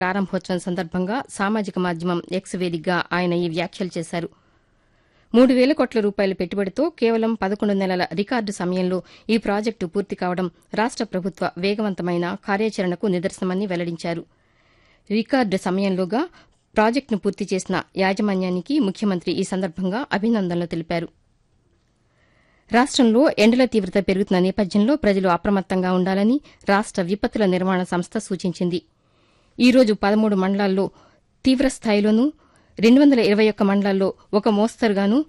ప్రారంభోత్సవం సందర్భంగా సామాజిక మాధ్యమం ఎక్స్ వేదికగా ఆయన ఈ వ్యాఖ్యలు చేశారు మూడు వేల కోట్ల రూపాయల పెట్టుబడితో కేవలం పదకొండు నెలల రికార్డు సమయంలో ఈ ప్రాజెక్టు పూర్తి కావడం రాష్ట ప్రభుత్వ వేగవంతమైన కార్యాచరణకు నిదర్శనమని వెల్లడించారు రికార్డు సమయంలోగా ప్రాజెక్టును పూర్తి చేసిన యాజమాన్యానికి ముఖ్యమంత్రి ఈ సందర్భంగా అభినందనలు తెలిపారు రాష్టంలో ఎండల తీవ్రత పెరుగుతున్న నేపథ్యంలో ప్రజలు అప్రమత్తంగా ఉండాలని రాష్ట విపత్తుల నిర్వహణ సంస్థ సూచించింది ఈ రోజు పదమూడు మండలాల్లో తీవ్రస్థాయిలోనూ రెండు వందల ఇరవై ఒక్క మండలాల్లో ఒక మోస్తరుగాను